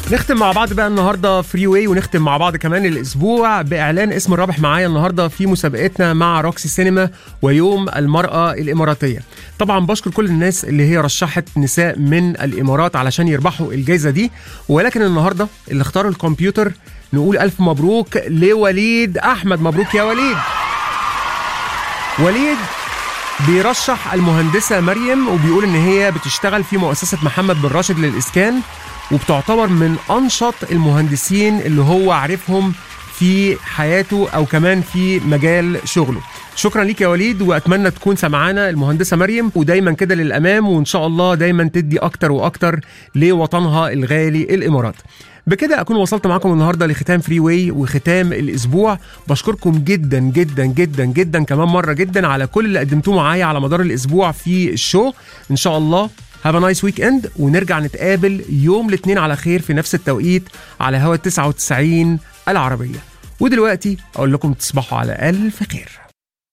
نختم مع بعض بقى النهارده فري واي ونختم مع بعض كمان الاسبوع باعلان اسم الرابح معايا النهارده في مسابقتنا مع روكسي سينما ويوم المراه الاماراتيه. طبعا بشكر كل الناس اللي هي رشحت نساء من الامارات علشان يربحوا الجائزه دي ولكن النهارده اللي اختاروا الكمبيوتر نقول الف مبروك لوليد احمد مبروك يا وليد. وليد بيرشح المهندسة مريم وبيقول إن هي بتشتغل في مؤسسة محمد بن راشد للإسكان وبتعتبر من أنشط المهندسين اللي هو عارفهم في حياته أو كمان في مجال شغله شكرا ليك يا وليد وأتمنى تكون سمعانا المهندسة مريم ودايما كده للأمام وإن شاء الله دايما تدي أكتر وأكتر لوطنها الغالي الإمارات بكده اكون وصلت معاكم النهارده لختام فري واي وختام الاسبوع بشكركم جدا جدا جدا جدا كمان مره جدا على كل اللي قدمتوه معايا على مدار الاسبوع في الشو ان شاء الله هاف نايس ويك اند ونرجع نتقابل يوم الاثنين على خير في نفس التوقيت على هوا 99 العربيه ودلوقتي اقول لكم تصبحوا على الف خير